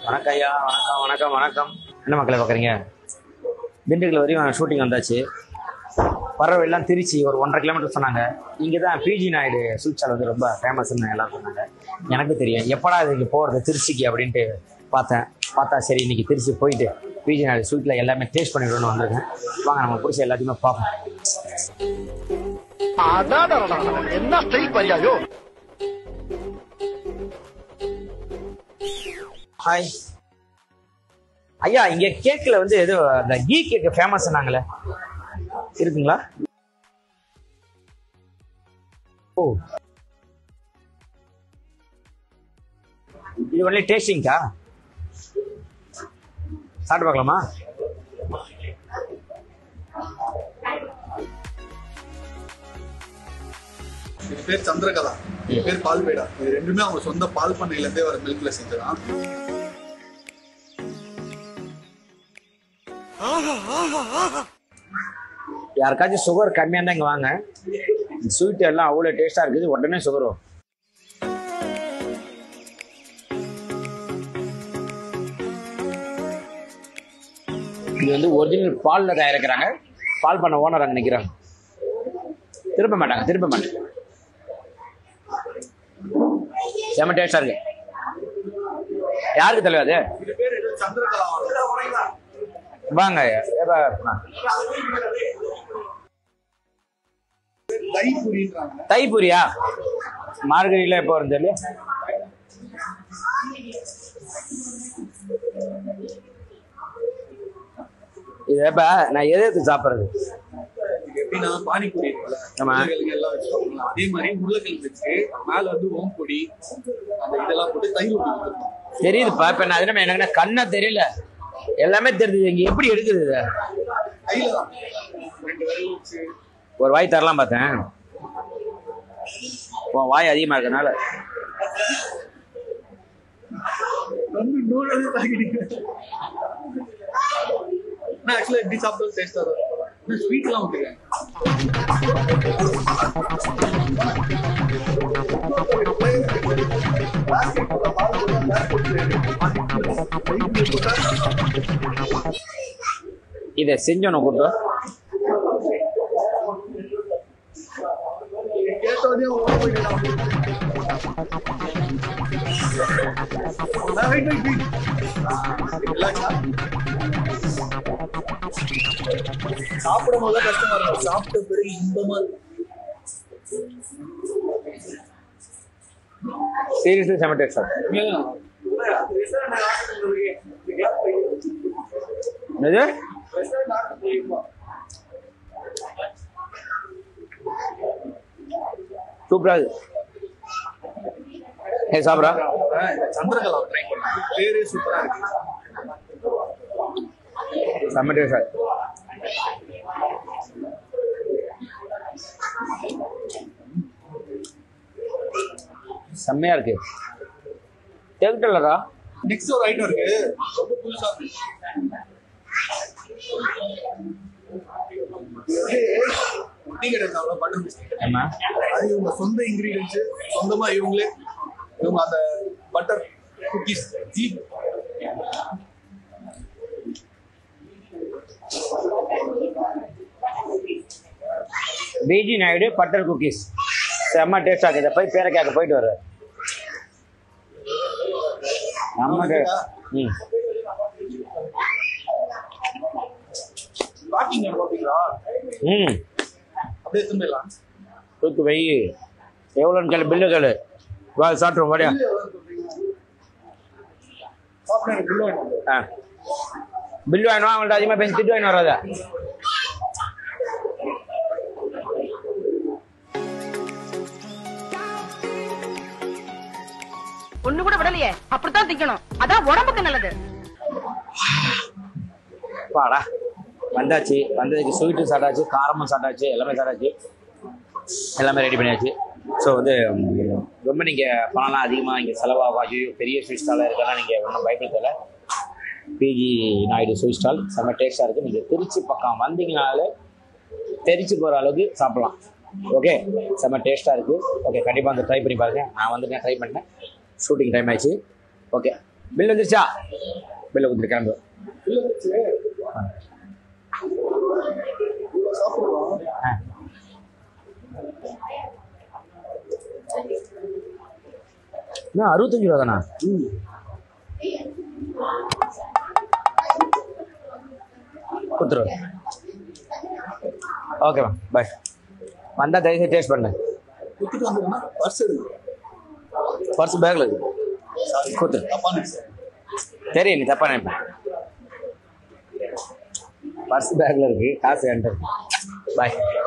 வணக்கம் ஐயா வணக்கம் வணக்கம் வணக்கம் என்ன மக்களை பார்க்குறீங்க திண்டுக்கல் வரையும் ஷூட்டிங் வந்தாச்சு பறவைலாம் திருச்சி ஒரு ஒன்றரை கிலோமீட்டர் சொன்னாங்க இங்கே தான் பிஜி நாயுடு சுவிட்சால் வந்து ரொம்ப ஃபேமஸ்ன்னு எல்லாம் சொன்னாங்க எனக்கு தெரியும் எப்படா இதுக்கு போகிறது திருச்சிக்கு அப்படின்ட்டு பார்த்தேன் பார்த்தா சரி இன்னைக்கு திருச்சி போயிட்டு பிஜி நாயுடு ஸ்வீட்டில் எல்லாமே டேஸ்ட் பண்ணிவிடணும்னு வந்திருக்கேன் வாங்க நம்ம பிடிச்ச எல்லாத்தையுமே பார்ப்போம் என்ன ஸ்டைல் பையாயோ ஹாய் ஐயா இங்கே கேக்கில் வந்து ஏதோ அந்த கீ கேக்கு ஃபேமஸ் நாங்களே இருக்குங்களா ஓ இது ஒன்லி டேஸ்டிங்க்கா சாப்பிட்டு பார்க்கலாமா இது பேர் சந்திரகலா இது பேர் பால்பேடா இது ரெண்டுமே அவங்க சொந்த பால் பண்ணையில இருந்தே வர மில்க்ல செஞ்சதான் யாருக்காச்சும் சுகர் கம்மியாக இருந்தால் இங்கே வாங்க ஸ்வீட் எல்லாம் அவ்வளோ டேஸ்ட்டாக இருக்குது உடனே சுகர் வரும் இது வந்து ஒரிஜினல் பாலில் தயாரிக்கிறாங்க பால் பண்ண ஓனர் அங்கே நிற்கிறாங்க திருப்ப மாட்டாங்க திருப்ப மாட்டாங்க செம்ம டேஸ்டாக இருக்கு யாருக்கு தலைவர் அது இது பேர் ஏதோ சந்திரகலா வாங்க ஏப்பா, தைபுரின்றாங்க தைப்பூரியா மார்கழியில் எப்போ வரும் தெரியல இது எப்ப நான் எதை எடுத்து சாப்பிட்றது இது எப்படின்னா பானிபூரி இருக்குல்ல ஆமா. உருளைக்கிழங்கு எல்லாம் வச்சு சாப்பிடலாம். அதே மாதிரி உருளைக்கிழங்கு வச்சு மேல வந்து ஓம் பொடி அந்த இதெல்லாம் போட்டு தயிர் ஊற்றி கொடுத்துருக்கோம் தெரியுதுப்பா இப்போ நான் அதில் எனக்கு கண்ணா தெரியல எல்லாமே தெரியுது இங்கே எப்படி எடுக்குது இதை? கையில தான் ரெண்டு விரல் வச்சு ஒரு வாய் தரலாம் பார்த்தேன் உன் வாய் அதிகமாக இருக்கனால வந்து நூறு வந்து தாக்கிட்டீங்க நான் ஆக்சுவலாக எப்படி சாப்பிட்டாலும் டேஸ்டாக தான் நான் ஸ்வீட்லாம் விட்டுருக்கேன் இதை செஞ்சோன்னு கூட்டு கேட்டோடனே ஓட போயிட்டான் வெயிட் வெயிட் வெயிட் ரிலாக்ஸா சாப்பிடும் போது கஷ்டமா இருக்கும் சாப்பிட்ட பிறகு இன்பமா இருக்கும் சீரியஸ்லி செம டேஸ்ட் சார் என்னது சூப்பரா இருக்கு ஏ சாப்பிட்றா இந்த சந்திரகலா ட்ரை பண்ணேன் பேரே சூப்பரா இருக்கு செம்ம டேஸ்ட் சார் செம்மையா இருக்கு கேட்டுலக்கா நெக்ஸ்ட் ஒரு ஐட்டம் இருக்கு ரொம்ப புதுசா இருக்கு டீ கடை பட்டர் பிஸ்கட் ஆமா அது இவங்க சொந்த இன்கிரீடியன்ஸ் சொந்தமா இவங்களே இவங்க அந்த பட்டர் குக்கீஸ் ஜீப் பிஜி நாயுடு பட்டர் குக்கீஸ் செம்ம டேஸ்டா இருக்குது போய் பேரை கேட்க போயிட்டு வர்றாரு செம்ம டே- ம் வாக்கிங் பாத்தீங்களா ம் அப்படியே திரும்பிடலாம் தூக்கு வை எவ்வளோன்னு கேளு பில்லு கேளு வா சாப்பிட்ருவோம் வாடியா சாப்பிட்டா எனக்கு உள்ள வேணும் ஆ பில்லு வாங்கினா அவங்கள்ட்ட அதிகமாக பேசி திட்டு வாங்கி வராத ஒண்ணு கூட விடலையே அப்படித்தான் திக்கணும் அதான் உடம்புக்கு நல்லது வாடா வந்தாச்சு வந்ததுக்கு ஸ்வீட்டும் சாப்பிட்டாச்சு காரமும் சாப்பிட்டாச்சு எல்லாமே சாப்பிட்டாச்சு எல்லாமே ரெடி பண்ணியாச்சு ஸோ வந்து ம், ரொம்ப நீங்கள் பணம்லாம் அதிகமாக இங்கே செலவாகும் ஐயோ பெரிய ஸ்வீட் ஸ்டாலாக இருக்கலாம் நீங்கள் ஒன்றும் பயப்பட தேவை பிஜி நாயுடு ஸ்வீட் ஸ்டால் செம்ம டேஸ்ட்டாக இருக்குது நீங்கள் திருச்சி பக்கம் வந்தீங்கனாலே தெரிச்சு போகிற அளவுக்கு சாப்பிடலாம் ஓகே செம்ம டேஸ்ட்டாக இருக்குது ஓகே கண்டிப்பாக வந்து ட்ரை பண்ணி பாருங்க நான் வந்துட்டு ட்ரை பண்ணேன் ஷூட்டிங் டைம் ஆயிடுச்சு ஓகே பில் வந்துருச்சா பில்லை கொடுத்துட்டு கிளம்பு இல்ல வச்சு இவ்வளோ சாப்பிடுவோம் ஆ என்ன அறுபத்தஞ்சு ரூபா தானா கொடுத்துருவேன் ஓகேம்மா பாய் வந்தால் தயவுசெய்து டேஸ்ட் பண்ணு விட்டுட்டு வந்துருன்னா பர்ஸ் எடுங்க பர்ஸ் பேக்கில் இருக்கு சாரி கொடுத்து. தப்பான தெரியும் நீ தப்பா நினைப்பேன் பர்ஸ் பேக்கில் இருக்கு காசு என்கிட்ட இருக்கு பாய்